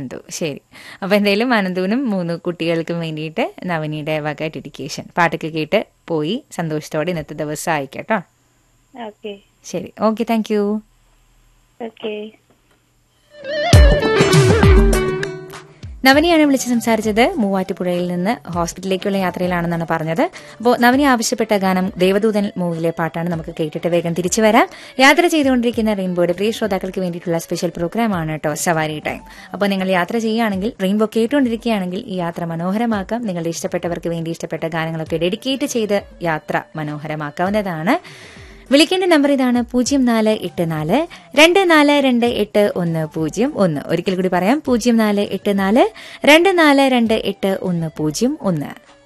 അനന്തു ശരി അപ്പൊ എന്തായാലും അനന്തുവിനും മൂന്ന് കുട്ടികൾക്കും വേണ്ടിയിട്ട് നവനിയുടെ വക ഡെഡിക്കേഷൻ പാട്ടൊക്കെ കേട്ട് പോയി സന്തോഷത്തോടെ ഇന്നത്തെ ദിവസം അയക്കട്ടോ ഓക്കെ ശരി ഓക്കെ താങ്ക് യു ഓക്കെ നവനിയാണ് വിളിച്ച് സംസാരിച്ചത് മൂവാറ്റുപുഴയിൽ നിന്ന് ഹോസ്പിറ്റലിലേക്കുള്ള യാത്രയിലാണെന്നാണ് പറഞ്ഞത് അപ്പോൾ നവനി ആവശ്യപ്പെട്ട ഗാനം ദേവദൂതൻ മൂവിലെ പാട്ടാണ് നമുക്ക് കേട്ടിട്ട് വേഗം തിരിച്ചു വരാം യാത്ര ചെയ്തുകൊണ്ടിരിക്കുന്ന റെയിൻബോയുടെ പ്രിയ ശ്രോതാക്കൾക്ക് വേണ്ടിയിട്ടുള്ള സ്പെഷ്യൽ പ്രോഗ്രാമാണ് കേട്ടോ സവാരി ടൈം അപ്പോൾ നിങ്ങൾ യാത്ര ചെയ്യുകയാണെങ്കിൽ റെയിൻബോ കേട്ടുകൊണ്ടിരിക്കുകയാണെങ്കിൽ ഈ യാത്ര മനോഹരമാക്കാം നിങ്ങളുടെ ഇഷ്ടപ്പെട്ടവർക്ക് വേണ്ടി ഇഷ്ടപ്പെട്ട ഗാനങ്ങളൊക്കെ ഡെഡിക്കേറ്റ് ചെയ്ത് യാത്ര മനോഹരമാക്കാവുന്നതാണ് വിളിക്കേണ്ട നമ്പർ ഇതാണ് പൂജ്യം നാല് എട്ട് നാല് രണ്ട് നാല് രണ്ട് എട്ട് ഒന്ന് പൂജ്യം ഒന്ന് ഒരിക്കൽ കൂടി പറയാം പൂജ്യം നാല് എട്ട് നാല് രണ്ട് നാല് രണ്ട് എട്ട് ഒന്ന് പൂജ്യം ഒന്ന്